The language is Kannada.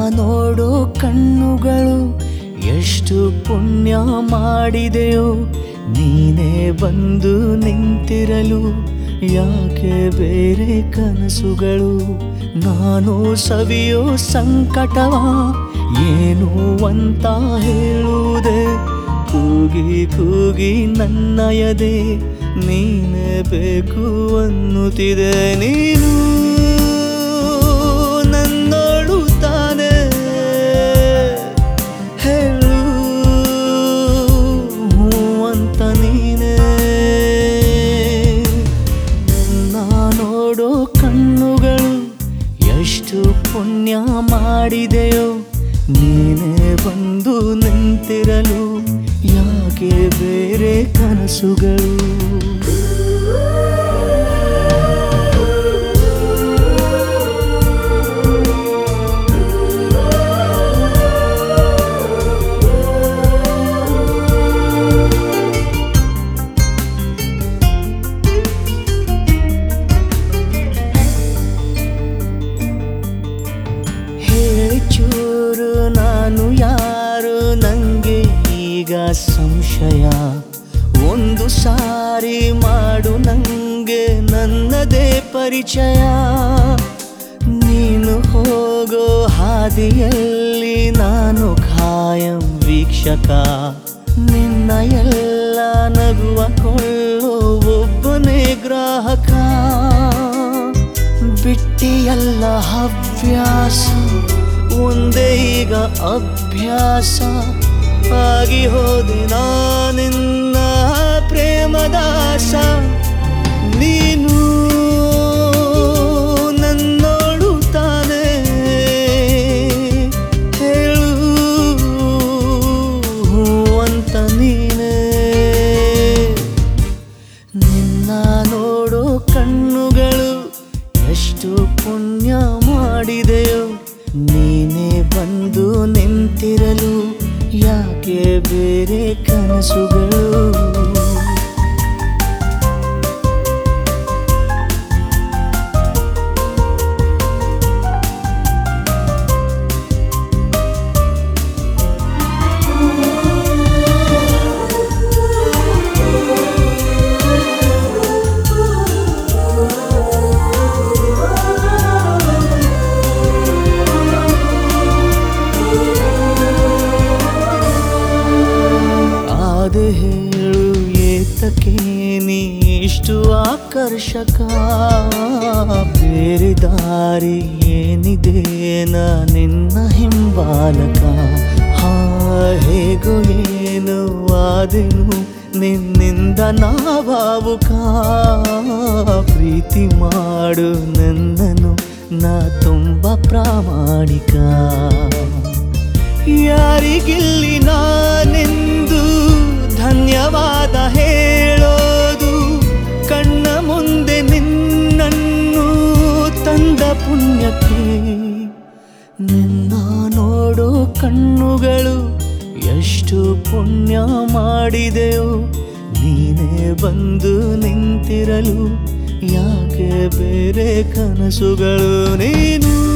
ನೋಡೋ ಕಣ್ಣುಗಳು ಎಷ್ಟು ಪುಣ್ಯ ಮಾಡಿದೆಯೋ ನೀನೇ ಬಂದು ನಿಂತಿರಲು ಯಾಕೆ ಬೇರೆ ಕನಸುಗಳು ನಾನು ಸವಿಯೋ ಸಂಕಟವ ಏನು ಅಂತ ಹೇಳುವುದೇ ಕೂಗಿ ಕೂಗಿ ನನ್ನ ಎದೆ ನೀನೇ ಬೇಕು ಅನ್ನುತ್ತಿದೆ ನೀನು ನನ್ನೋಳು ತಾನೆ ಹೇಳು ಹ್ಞೂ ಅಂತ ನೀನೇ ನಾ ನೋಡೋ ಕಣ್ಣುಗಳು ಎಷ್ಟು ಪುಣ್ಯ ಮಾಡಿದೆಯೋ ನೀನೇ ಬಂದು ನಿಂತಿರಲು ಯಾಕೆ ಬೇರೆ ಕನಸುಗಳು ಹೇಳಿ ಚೂರು ನಾನು ಯಾರು ನಂಗೆ ಈಗ ಸಂಶಯ ಒಂದು ಸಾರಿ ಮಾಡು ನಂಗೆ ನನ್ನದೇ ಪರಿಚಯ ನೀನು ಹೋಗೋ ಹಾದಿಯಲ್ಲಿ ನಾನು ಖಾಯಂ ವೀಕ್ಷಕ ನಿನ್ನ ಎಲ್ಲ ನಗುವ ಕೊಳ್ಳೋ ಒಬ್ಬನೇ ಗ್ರಾಹಕ ಬಿಟ್ಟಿಯಲ್ಲ ಹವ್ಯಾಸ ಒಂದೇ ಈಗ ಅಭ್ಯಾಸ ಆಗಿ ಹೋದೆ ನಾನಿನ್ನ ಪ್ರೇಮದಾಸ ನೀನು ನನ್ನೋಳು ತಾನೆ ಹೇಳು ಹ್ಞೂ ಅಂತ ನೀನೇ ನಿನ್ನ ನೋಡೋ ಕಣ್ಣುಗಳು ಎಷ್ಟು ಪುಣ್ಯ ಮಾಡಿದೆಯೋ ನೀನೇ ಬಂದು ನಿಂತಿರಲು ಯಾಕೆ ಬೇರೆ ಕನಸುಗಳು ಆದ ಹೇಳು ಏತಕ್ಕೆ ನೀ ಇಷ್ಟು ಆಕರ್ಷಕ ಬೇರೆ ದಾರಿ ಏನಿದೆ ನಾ ನಿನ್ನ ಹಿಂಬಾಲಕ ಹಾ ಹೇಗೋ ಏನು ಆದೆನು ನಿನ್ನಿಂದ ನಾ ಭಾವುಕ ಪ್ರೀತಿ ಮಾಡು ನನ್ನನು ನಾ ತುಂಬ ಪ್ರಾಮಾಣಿಕ ಯಾರಿಗಿಲ್ಲಿ ನಾನೆಂದು ಧನ್ಯವಾದ ಹೇಳೋದು ಕಣ್ಣ ಮುಂದೆ ನಿನ್ನನ್ನು ತಂದ ಪುಣ್ಯಕ್ಕೆ ನಿನ್ನ ನೋಡೋ ಕಣ್ಣುಗಳು ಎಷ್ಟು ಪುಣ್ಯ ಮಾಡಿದೆಯೋ ನೀನೇ ಬಂದು ನಿಂತಿರಲು ಯಾಕೆ ಬೇರೆ ಕನಸುಗಳು ನೀನು